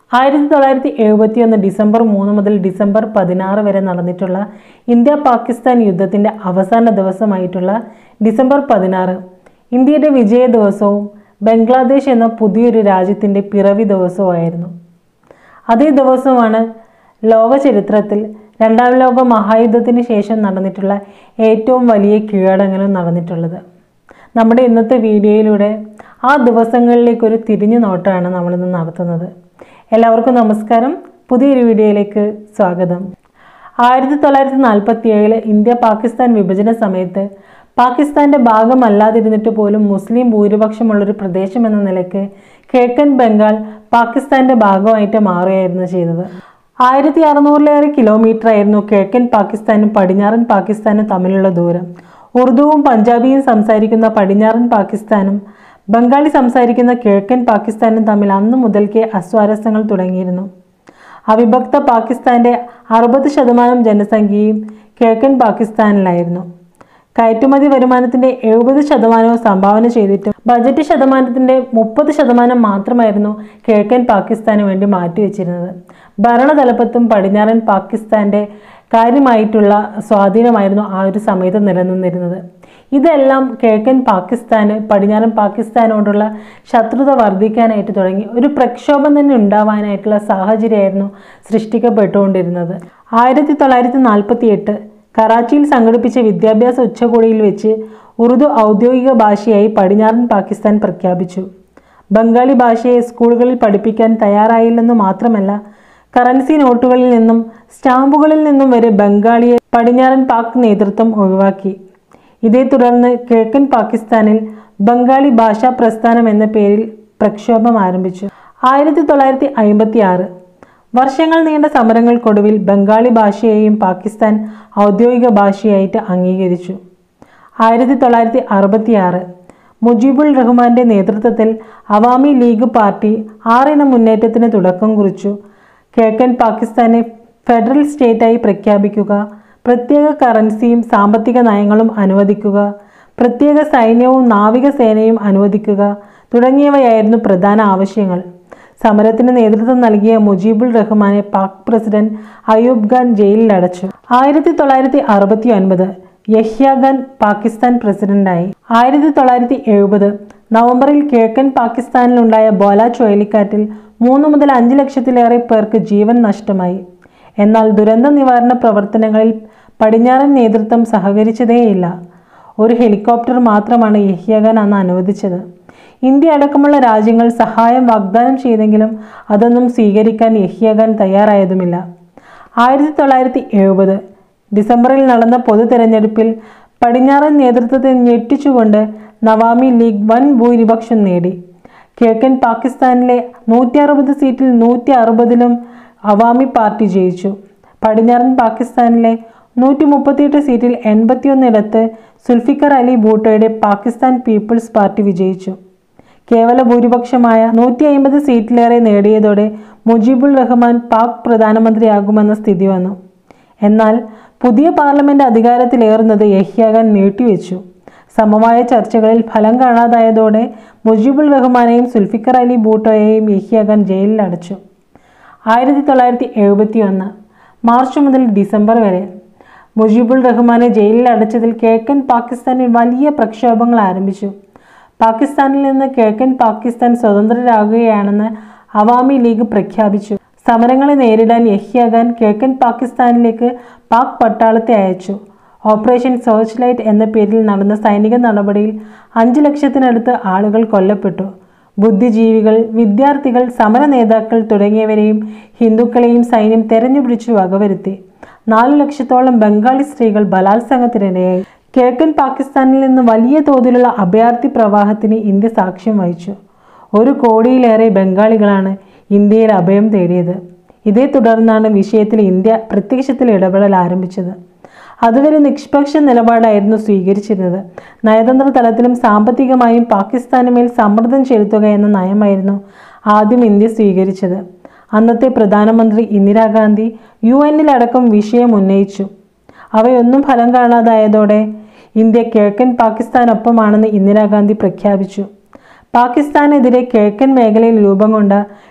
ആയിരത്തി തൊള്ളായിരത്തി എഴുപത്തിയൊന്ന് ഡിസംബർ മൂന്ന് മുതൽ ഡിസംബർ പതിനാറ് വരെ നടന്നിട്ടുള്ള ഇന്ത്യ പാകിസ്ഥാൻ യുദ്ധത്തിൻ്റെ അവസാന ദിവസമായിട്ടുള്ള ഡിസംബർ പതിനാറ് ഇന്ത്യയുടെ വിജയ ദിവസവും ബംഗ്ലാദേശ് എന്ന പുതിയൊരു രാജ്യത്തിൻ്റെ പിറവി ദിവസവുമായിരുന്നു അതേ ദിവസമാണ് ലോക ചരിത്രത്തിൽ രണ്ടാം ലോക മഹായുദ്ധത്തിന് ശേഷം നടന്നിട്ടുള്ള ഏറ്റവും വലിയ കീഴടങ്ങലും നടന്നിട്ടുള്ളത് നമ്മുടെ ഇന്നത്തെ വീഡിയോയിലൂടെ ആ ദിവസങ്ങളിലേക്കൊരു തിരിഞ്ഞു നോട്ടമാണ് നമ്മളിന്ന് നടത്തുന്നത് എല്ലാവർക്കും നമസ്കാരം പുതിയൊരു വീഡിയോയിലേക്ക് സ്വാഗതം ആയിരത്തി തൊള്ളായിരത്തി നാൽപ്പത്തി ഏഴില് ഇന്ത്യ പാകിസ്ഥാൻ വിഭജന സമയത്ത് പാകിസ്ഥാന്റെ ഭാഗമല്ലാതിരുന്നിട്ട് പോലും മുസ്ലിം ഭൂരിപക്ഷമുള്ളൊരു പ്രദേശം എന്ന നിലയ്ക്ക് കിഴക്കൻ ബംഗാൾ പാകിസ്ഥാന്റെ ഭാഗമായിട്ട് മാറുകയായിരുന്നു ചെയ്തത് ആയിരത്തി അറുന്നൂറിലേറെ കിലോമീറ്റർ ആയിരുന്നു കിഴക്കൻ പാകിസ്ഥാനും പടിഞ്ഞാറൻ പാകിസ്ഥാനും തമ്മിലുള്ള ദൂരം ഉറുദുവും പഞ്ചാബിയും സംസാരിക്കുന്ന പടിഞ്ഞാറൻ പാകിസ്ഥാനും ബംഗാളി സംസാരിക്കുന്ന കിഴക്കൻ പാകിസ്ഥാനും തമ്മിൽ അന്നു മുതൽക്കേ അസ്വാരസ്യങ്ങൾ തുടങ്ങിയിരുന്നു അവിഭക്ത പാകിസ്ഥാന്റെ അറുപത് ശതമാനം ജനസംഖ്യയും കിഴക്കൻ പാകിസ്ഥാനിലായിരുന്നു കയറ്റുമതി വരുമാനത്തിന്റെ എഴുപത് ശതമാനവും സംഭാവന ചെയ്തിട്ട് ബജറ്റ് ശതമാനത്തിന്റെ മുപ്പത് ശതമാനം മാത്രമായിരുന്നു കിഴക്കൻ പാകിസ്ഥാന് വേണ്ടി മാറ്റിവെച്ചിരുന്നത് ഭരണതലപ്പത്തും പടിഞ്ഞാറൻ പാകിസ്ഥാന്റെ കാര്യമായിട്ടുള്ള സ്വാധീനമായിരുന്നു ആ ഒരു സമയത്ത് നിലനിന്നിരുന്നത് ഇതെല്ലാം കിഴക്കൻ പാകിസ്ഥാന് പടിഞ്ഞാറൻ പാകിസ്ഥാനോടുള്ള ശത്രുത വർദ്ധിക്കാനായിട്ട് തുടങ്ങി ഒരു പ്രക്ഷോഭം തന്നെ ഉണ്ടാവാനായിട്ടുള്ള സാഹചര്യമായിരുന്നു സൃഷ്ടിക്കപ്പെട്ടുകൊണ്ടിരുന്നത് ആയിരത്തി തൊള്ളായിരത്തി നാൽപ്പത്തി എട്ട് കറാച്ചിയിൽ സംഘടിപ്പിച്ച വിദ്യാഭ്യാസ ഉച്ചകോടിയിൽ വെച്ച് ഉറുദു ഔദ്യോഗിക ഭാഷയായി പടിഞ്ഞാറൻ പാകിസ്ഥാൻ പ്രഖ്യാപിച്ചു ബംഗാളി ഭാഷയെ സ്കൂളുകളിൽ പഠിപ്പിക്കാൻ തയ്യാറായില്ലെന്ന് മാത്രമല്ല കറൻസി നോട്ടുകളിൽ നിന്നും സ്റ്റാമ്പുകളിൽ നിന്നും വരെ ബംഗാളിയെ പടിഞ്ഞാറൻ പാക് നേതൃത്വം ഒഴിവാക്കി ഇതേ തുടർന്ന് കിഴക്കൻ പാകിസ്ഥാനിൽ ബംഗാളി ഭാഷാ പ്രസ്ഥാനം എന്ന പേരിൽ പ്രക്ഷോഭം ആരംഭിച്ചു ആയിരത്തി തൊള്ളായിരത്തി അമ്പത്തി ആറ് വർഷങ്ങൾ നീണ്ട സമരങ്ങൾക്കൊടുവിൽ ബംഗാളി ഭാഷയെയും പാകിസ്ഥാൻ ഔദ്യോഗിക ഭാഷയായിട്ട് അംഗീകരിച്ചു ആയിരത്തി തൊള്ളായിരത്തി അറുപത്തി ആറ് മുജീബുൾ റഹ്മാന്റെ നേതൃത്വത്തിൽ അവാമി ലീഗ് പാർട്ടി ആറിന മുന്നേറ്റത്തിന് തുടക്കം കുറിച്ചു കിഴക്കൻ പാകിസ്ഥാനെ ഫെഡറൽ സ്റ്റേറ്റായി പ്രഖ്യാപിക്കുക പ്രത്യേക കറൻസിയും സാമ്പത്തിക നയങ്ങളും അനുവദിക്കുക പ്രത്യേക സൈന്യവും നാവികസേനയും അനുവദിക്കുക തുടങ്ങിയവയായിരുന്നു പ്രധാന ആവശ്യങ്ങൾ സമരത്തിന് നേതൃത്വം നൽകിയ മുജീബുൾ റഹ്മാനെ പാക് പ്രസിഡന്റ് അയൂബ് ഖാൻ ജയിലിൽ അടച്ചു ആയിരത്തി തൊള്ളായിരത്തി അറുപത്തി ഒൻപത് യഹ്യ ഖാൻ പാകിസ്ഥാൻ പ്രസിഡന്റായി ആയിരത്തി തൊള്ളായിരത്തി എഴുപത് നവംബറിൽ കിഴക്കൻ പാകിസ്ഥാനിലുണ്ടായ ബോല ചുഴലിക്കാറ്റിൽ മൂന്ന് മുതൽ അഞ്ച് ലക്ഷത്തിലേറെ പേർക്ക് ജീവൻ നഷ്ടമായി എന്നാൽ ദുരന്ത നിവാരണ പ്രവർത്തനങ്ങളിൽ പടിഞ്ഞാറൻ നേതൃത്വം സഹകരിച്ചതേയില്ല ഒരു ഹെലികോപ്റ്റർ മാത്രമാണ് യഹ്യ ഖാൻ അന്ന് അനുവദിച്ചത് ഇന്ത്യ അടക്കമുള്ള രാജ്യങ്ങൾ സഹായം വാഗ്ദാനം ചെയ്തെങ്കിലും അതൊന്നും സ്വീകരിക്കാൻ യഹ്യ ഖാൻ തയ്യാറായതുമില്ല ആയിരത്തി തൊള്ളായിരത്തി എഴുപത് ഡിസംബറിൽ നടന്ന പൊതു തെരഞ്ഞെടുപ്പിൽ പടിഞ്ഞാറൻ നേതൃത്വത്തെ ഞെട്ടിച്ചുകൊണ്ട് നവാമി ലീഗ് വൻ ഭൂരിപക്ഷം നേടി കിഴക്കൻ പാകിസ്ഥാനിലെ നൂറ്റി അറുപത് സീറ്റിൽ നൂറ്റി അറുപതിലും അവാമി പാർട്ടി ജയിച്ചു പടിഞ്ഞാറൻ പാകിസ്ഥാനിലെ നൂറ്റി മുപ്പത്തിയെട്ട് സീറ്റിൽ എൺപത്തിയൊന്നിടത്ത് സുൽഫിക്കർ അലി ഭൂട്ടോയുടെ പാകിസ്ഥാൻ പീപ്പിൾസ് പാർട്ടി വിജയിച്ചു കേവല ഭൂരിപക്ഷമായ നൂറ്റി അമ്പത് സീറ്റിലേറെ നേടിയതോടെ മുജീബുൾ റഹ്മാൻ പാക് പ്രധാനമന്ത്രിയാകുമെന്ന സ്ഥിതി വന്നു എന്നാൽ പുതിയ പാർലമെന്റ് അധികാരത്തിലേറുന്നത് യഹ്യാഖാൻ നീട്ടിവെച്ചു സമവായ ചർച്ചകളിൽ ഫലം കാണാതായതോടെ മുജീബുൾ റഹ്മാനെയും സുൽഫിക്കർ അലി ഭൂട്ടോയെയും യഹ്യാഖാൻ ജയിലിൽ അടച്ചു ആയിരത്തി തൊള്ളായിരത്തി എഴുപത്തി ഒന്ന് മാർച്ച് മുതൽ ഡിസംബർ വരെ മുജീബുൾ റഹ്മാനെ ജയിലിൽ അടച്ചതിൽ കിഴക്കൻ പാകിസ്ഥാനിൽ വലിയ പ്രക്ഷോഭങ്ങൾ ആരംഭിച്ചു പാകിസ്ഥാനിൽ നിന്ന് കിഴക്കൻ പാകിസ്ഥാൻ സ്വതന്ത്രരാകുകയാണെന്ന് അവാമി ലീഗ് പ്രഖ്യാപിച്ചു സമരങ്ങളെ നേരിടാൻ യഹ്യ ഖാൻ കിഴക്കൻ പാകിസ്ഥാനിലേക്ക് പാക് പട്ടാളത്തെ അയച്ചു ഓപ്പറേഷൻ സോച്ച് ലൈറ്റ് എന്ന പേരിൽ നടന്ന സൈനിക നടപടിയിൽ അഞ്ച് ലക്ഷത്തിനടുത്ത് ആളുകൾ കൊല്ലപ്പെട്ടു ബുദ്ധിജീവികൾ വിദ്യാർത്ഥികൾ സമര നേതാക്കൾ തുടങ്ങിയവരെയും ഹിന്ദുക്കളെയും സൈന്യം തെരഞ്ഞുപിടിച്ചു വകവരുത്തി നാലു ലക്ഷത്തോളം ബംഗാളി സ്ത്രീകൾ ബലാത്സംഗത്തിനിരയായി കിഴക്കൻ പാകിസ്ഥാനിൽ നിന്ന് വലിയ തോതിലുള്ള അഭയാർത്ഥി പ്രവാഹത്തിന് ഇന്ത്യ സാക്ഷ്യം വഹിച്ചു ഒരു കോടിയിലേറെ ബംഗാളികളാണ് ഇന്ത്യയിൽ അഭയം തേടിയത് ഇതേ തുടർന്നാണ് വിഷയത്തിൽ ഇന്ത്യ പ്രത്യക്ഷത്തിൽ ഇടപെടൽ ആരംഭിച്ചത് അതുവരെ നിഷ്പക്ഷ നിലപാടായിരുന്നു സ്വീകരിച്ചിരുന്നത് നയതന്ത്ര തലത്തിലും സാമ്പത്തികമായും പാകിസ്ഥാന് മേൽ സമ്മർദ്ദം ചെലുത്തുക എന്ന നയമായിരുന്നു ആദ്യം ഇന്ത്യ സ്വീകരിച്ചത് അന്നത്തെ പ്രധാനമന്ത്രി ഇന്ദിരാഗാന്ധി യു എന്നിലടക്കം വിഷയം ഉന്നയിച്ചു അവയൊന്നും ഫലം കാണാതായതോടെ ഇന്ത്യ കിഴക്കൻ പാകിസ്ഥാനൊപ്പമാണെന്ന് ഇന്ദിരാഗാന്ധി പ്രഖ്യാപിച്ചു പാകിസ്ഥാനെതിരെ കിഴക്കൻ മേഖലയിൽ രൂപം കൊണ്ട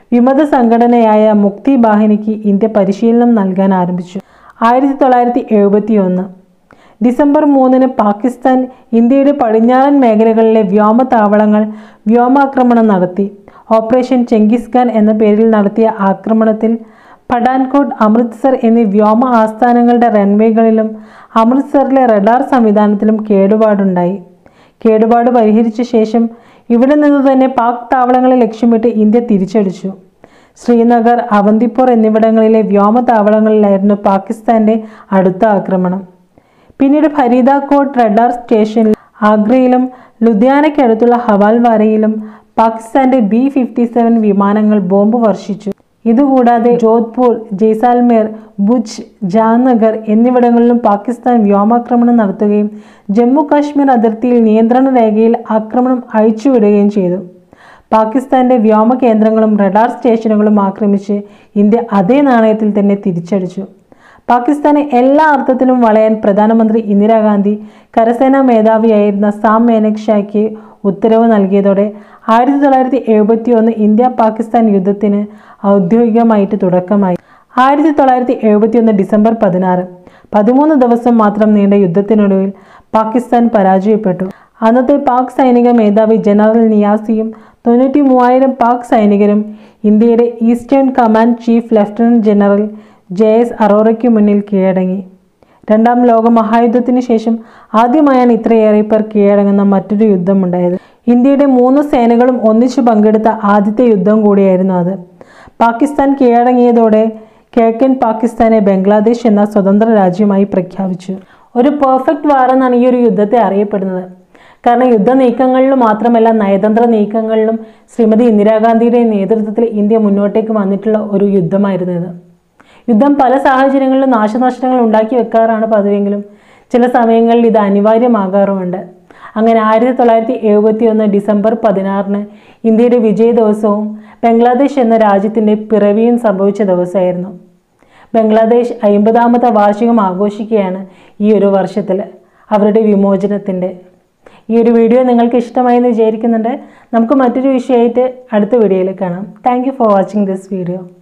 വിമത സംഘടനയായ മുക്തി ബാഹിനിക്ക് ഇന്ത്യ പരിശീലനം നൽകാൻ ആരംഭിച്ചു ആയിരത്തി തൊള്ളായിരത്തി എഴുപത്തി ഒന്ന് ഡിസംബർ മൂന്നിന് പാകിസ്ഥാൻ ഇന്ത്യയുടെ പടിഞ്ഞാറൻ മേഖലകളിലെ വ്യോമതാവളങ്ങൾ വ്യോമാക്രമണം നടത്തി ഓപ്പറേഷൻ ചെങ്കിസ് ഖാൻ എന്ന പേരിൽ നടത്തിയ ആക്രമണത്തിൽ പഠാൻകോട്ട് അമൃത്സർ എന്നീ വ്യോമ ആസ്ഥാനങ്ങളുടെ റൺവേകളിലും അമൃത്സറിലെ റഡാർ സംവിധാനത്തിലും കേടുപാടുണ്ടായി കേടുപാട് പരിഹരിച്ച ശേഷം ഇവിടെ നിന്ന് തന്നെ പാക് താവളങ്ങളെ ലക്ഷ്യമിട്ട് ഇന്ത്യ തിരിച്ചടിച്ചു ശ്രീനഗർ അവന്തിപ്പൂർ എന്നിവിടങ്ങളിലെ വ്യോമതാവളങ്ങളിലായിരുന്നു പാകിസ്ഥാന്റെ അടുത്ത ആക്രമണം പിന്നീട് ഫരീദാക്കോട്ട് റഡാർ സ്റ്റേഷനിൽ ആഗ്രയിലും ലുധിയാനയ്ക്കടുത്തുള്ള ഹവാൽവാരയിലും പാകിസ്ഥാന്റെ ബി ഫിഫ്റ്റി സെവൻ വിമാനങ്ങൾ ബോംബ് വർഷിച്ചു ഇതുകൂടാതെ ജോധ്പൂർ ജയ്സാൽമേർ ഭുജ് ജാംനഗർ എന്നിവിടങ്ങളിലും പാകിസ്ഥാൻ വ്യോമാക്രമണം നടത്തുകയും ജമ്മു കാശ്മീർ അതിർത്തിയിൽ നിയന്ത്രണ രേഖയിൽ ആക്രമണം അഴിച്ചുവിടുകയും ചെയ്തു പാകിസ്ഥാന്റെ വ്യോമ കേന്ദ്രങ്ങളും റഡാർ സ്റ്റേഷനുകളും ആക്രമിച്ച് ഇന്ത്യ അതേ നാണയത്തിൽ തന്നെ തിരിച്ചടിച്ചു പാകിസ്ഥാനെ എല്ലാ അർത്ഥത്തിലും വളയാൻ പ്രധാനമന്ത്രി ഇന്ദിരാഗാന്ധി കരസേനാ മേധാവിയായിരുന്ന സാം മേനക് ഷായ്ക്ക് ഉത്തരവ് നൽകിയതോടെ ആയിരത്തി തൊള്ളായിരത്തി എഴുപത്തി ഒന്ന് ഇന്ത്യ പാകിസ്ഥാൻ യുദ്ധത്തിന് ഔദ്യോഗികമായിട്ട് തുടക്കമായി ആയിരത്തി തൊള്ളായിരത്തി എഴുപത്തി ഒന്ന് ഡിസംബർ പതിനാറ് പതിമൂന്ന് ദിവസം മാത്രം നീണ്ട യുദ്ധത്തിനൊടുവിൽ പാകിസ്ഥാൻ പരാജയപ്പെട്ടു അന്നത്തെ പാക് സൈനിക മേധാവി ജനറൽ നിയാസിയും തൊണ്ണൂറ്റി മൂവായിരം പാക് സൈനികരും ഇന്ത്യയുടെ eastern command chief lieutenant general J S അറോറയ്ക്ക് മുന്നിൽ കീഴടങ്ങി രണ്ടാം ലോക മഹായുദ്ധത്തിന് ശേഷം ആദ്യമായാണ് ഇത്രയേറെ പേർ കീഴടങ്ങുന്ന മറ്റൊരു യുദ്ധമുണ്ടായത് ഇന്ത്യയുടെ മൂന്ന് സേനകളും ഒന്നിച്ചു പങ്കെടുത്ത ആദ്യത്തെ യുദ്ധം കൂടിയായിരുന്നു അത് പാകിസ്ഥാൻ കീഴടങ്ങിയതോടെ കിഴക്കൻ പാകിസ്ഥാനെ ബംഗ്ലാദേശ് എന്ന സ്വതന്ത്ര രാജ്യമായി പ്രഖ്യാപിച്ചു ഒരു പെർഫെക്റ്റ് വാർ എന്നാണ് ഈ ഒരു യുദ്ധത്തെ അറിയപ്പെടുന്നത് കാരണം യുദ്ധ നീക്കങ്ങളിലും മാത്രമല്ല നയതന്ത്ര നീക്കങ്ങളിലും ശ്രീമതി ഇന്ദിരാഗാന്ധിയുടെ നേതൃത്വത്തിൽ ഇന്ത്യ മുന്നോട്ടേക്ക് വന്നിട്ടുള്ള ഒരു യുദ്ധമായിരുന്നു ഇത് യുദ്ധം പല സാഹചര്യങ്ങളിലും നാശനഷ്ടങ്ങൾ ഉണ്ടാക്കി വെക്കാറാണ് പതിവെങ്കിലും ചില സമയങ്ങളിൽ ഇത് അനിവാര്യമാകാറുമുണ്ട് അങ്ങനെ ആയിരത്തി തൊള്ളായിരത്തി എഴുപത്തി ഒന്ന് ഡിസംബർ പതിനാറിന് ഇന്ത്യയുടെ വിജയ ദിവസവും ബംഗ്ലാദേശ് എന്ന രാജ്യത്തിൻ്റെ പിറവിയും സംഭവിച്ച ദിവസമായിരുന്നു ബംഗ്ലാദേശ് അമ്പതാമത്തെ വാർഷികം ആഘോഷിക്കുകയാണ് ഈ ഒരു വർഷത്തിൽ അവരുടെ വിമോചനത്തിൻ്റെ ഈ ഒരു വീഡിയോ നിങ്ങൾക്ക് ഇഷ്ടമായി എന്ന് വിചാരിക്കുന്നുണ്ട് നമുക്ക് മറ്റൊരു വിഷയമായിട്ട് അടുത്ത വീഡിയോയിൽ കാണാം thank you for watching this video